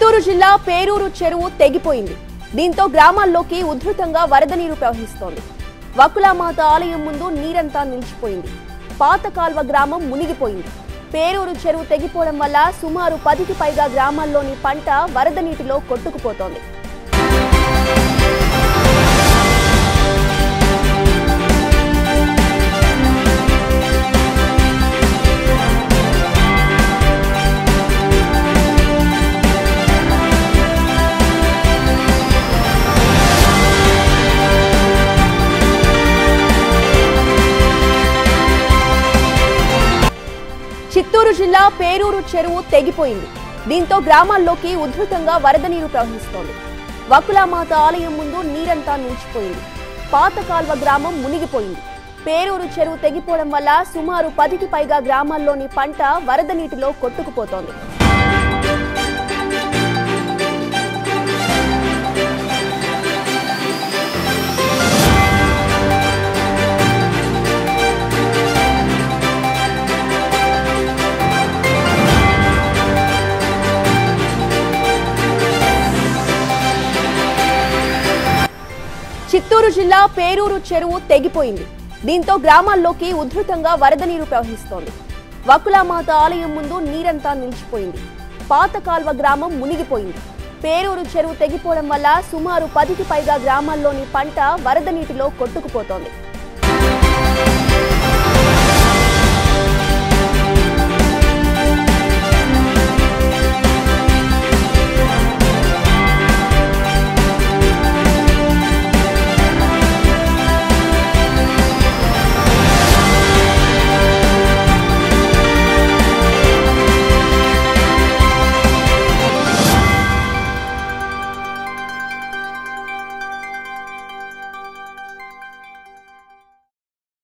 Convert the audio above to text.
చిత్తూరు జిల్లా పేరూరు చెరువు తెగిపోయింది దీంతో గ్రామాల్లోకి ఉధృతంగా వరద నీరు ప్రవహిస్తోంది వకులామాత ఆలయం ముందు నీరంతా నిలిచిపోయింది పాత కాల్వ గ్రామం మునిగిపోయింది పేరూరు చెరువు తెగిపోవడం వల్ల సుమారు పదికి పైగా గ్రామాల్లోని పంట వరద నీటిలో కొట్టుకుపోతోంది చిత్తూరు జిల్లా పేరూరు చెరువు తెగిపోయింది దీంతో గ్రామాల్లోకి ఉధృతంగా వరద నీరు ప్రవహిస్తోంది వకులామాత ఆలయం ముందు నీరంతా నిలిచిపోయింది పాత కాల్వ గ్రామం మునిగిపోయింది పేరూరు చెరువు తెగిపోవడం వల్ల సుమారు పదికి పైగా గ్రామాల్లోని పంట వరద నీటిలో కొట్టుకుపోతోంది చిత్తూరు జిల్లా పేరూరు చెరువు తెగిపోయింది దీంతో గ్రామాల్లోకి ఉధృతంగా వరద నీరు ప్రవహిస్తోంది వకులామాత ఆలయం ముందు నీరంతా నిలిచిపోయింది పాత కాల్వ గ్రామం మునిగిపోయింది పేరూరు చెరువు తెగిపోవడం వల్ల సుమారు పదికి పైగా గ్రామాల్లోని పంట వరద నీటిలో కొట్టుకుపోతోంది